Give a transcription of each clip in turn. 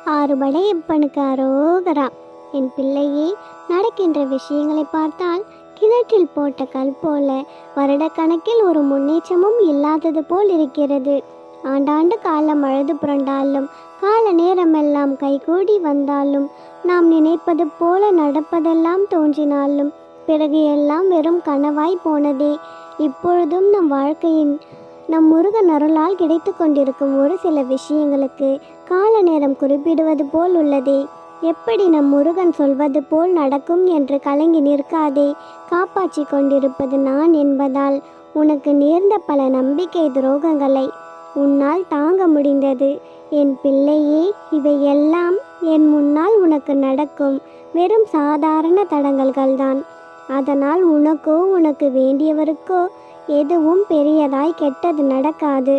ஆறுபடையப்பனுக்கு அரோகரா என் பிள்ளையே நடக்கின்ற விஷயங்களை பார்த்தால் கிணற்றில் போட்ட கல் போல வருடக்கணக்கில் ஒரு முன்னேற்றமும் இல்லாதது போல் இருக்கிறது ஆண்டாண்டு காலம் அழுது புரண்டாலும் கால நேரமெல்லாம் கைகூடி வந்தாலும் நாம் நினைப்பது போல நடப்பதெல்லாம் தோன்றினாலும் பிறகு எல்லாம் வெறும் கனவாய் போனதே இப்பொழுதும் நம் வாழ்க்கையின் நம் முருகன் அருளால் கிடைத்து கொண்டிருக்கும் ஒரு சில விஷயங்களுக்கு கால நேரம் குறிப்பிடுவது போல் உள்ளதே எப்படி நம் முருகன் சொல்வது போல் நடக்கும் என்று கலங்கி நிற்காதே காப்பாற்றி கொண்டிருப்பது நான் என்பதால் உனக்கு நேர்ந்த பல நம்பிக்கை துரோகங்களை உன்னால் தாங்க முடிந்தது என் பிள்ளையே இவையெல்லாம் என் முன்னால் உனக்கு நடக்கும் வெறும் சாதாரண தடங்கல்கள்தான் அதனால் உனக்கோ உனக்கு வேண்டியவருக்கோ எதுவும் பெரியதாய் கெட்டது நடக்காது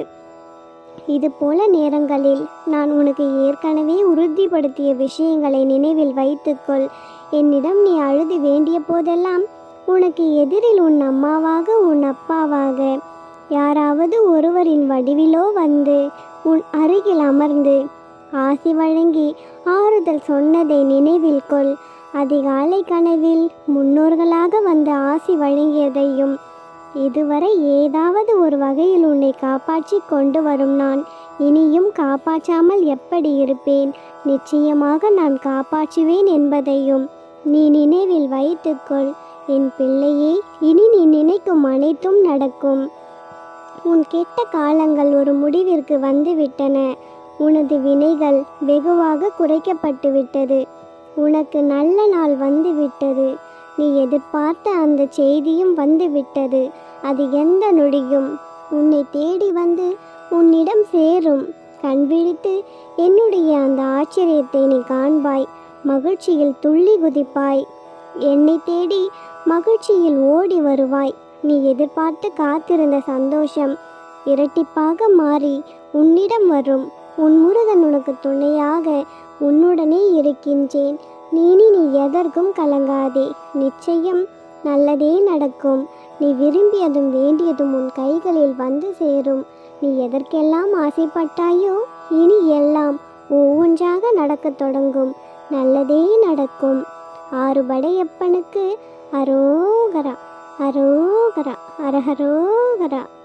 இது போல நேரங்களில் நான் உனக்கு ஏற்கனவே உறுதிப்படுத்திய விஷயங்களை நினைவில் வைத்துக்கொள் என்னிடம் நீ அழுது வேண்டிய போதெல்லாம் உனக்கு எதிரில் உன் அம்மாவாக உன் அப்பாவாக யாராவது ஒருவரின் வடிவிலோ வந்து உன் அருகில் அமர்ந்து ஆசி வழங்கி ஆறுதல் சொன்னதை நினைவில் கொள் அதிகாலை கனவில் முன்னோர்களாக வந்து ஆசி வழங்கியதையும் இதுவரை ஏதாவது ஒரு வகையில் உன்னை காப்பாற்றி கொண்டு வரும் நான் இனியும் காப்பாற்றாமல் எப்படி இருப்பேன் நிச்சயமாக நான் காப்பாற்றுவேன் என்பதையும் நீ நினைவில் வைத்துக்கொள் என் பிள்ளையே இனி நீ நினைக்கும் அனைத்தும் நடக்கும் உன் கெட்ட காலங்கள் ஒரு முடிவிற்கு வந்துவிட்டன உனது வினைகள் வெகுவாக குறைக்கப்பட்டு விட்டது உனக்கு நல்ல நாள் வந்து விட்டது நீ எதிர்பார்த்த அந்த செய்தியும் வந்து விட்டது அது எந்த நொடியும் உன்னை தேடி வந்து உன்னிடம் சேரும் கண் விழித்து என்னுடைய அந்த ஆச்சரியத்தை நீ காண்பாய் மகிழ்ச்சியில் துள்ளி குதிப்பாய் என்னை தேடி மகிழ்ச்சியில் ஓடி வருவாய் நீ எதிர்பார்த்து காத்திருந்த சந்தோஷம் இரட்டிப்பாக மாறி உன்னிடம் வரும் உன் முருகன் உனக்கு துணையாக உன்னுடனே இருக்கின்றேன் நீனி நீ எதற்கும் கலங்காதே நிச்சயம் நல்லதே நடக்கும் நீ விரும்பியதும் வேண்டியதும் உன் கைகளில் வந்து சேரும் நீ எதற்கெல்லாம் ஆசைப்பட்டாயோ இனி எல்லாம் ஒவ்வொன்றாக நடக்கத் தொடங்கும் நல்லதே நடக்கும் ஆறுபடையப்பனுக்கு அரோகரா அரோகரா அரஹரோகரா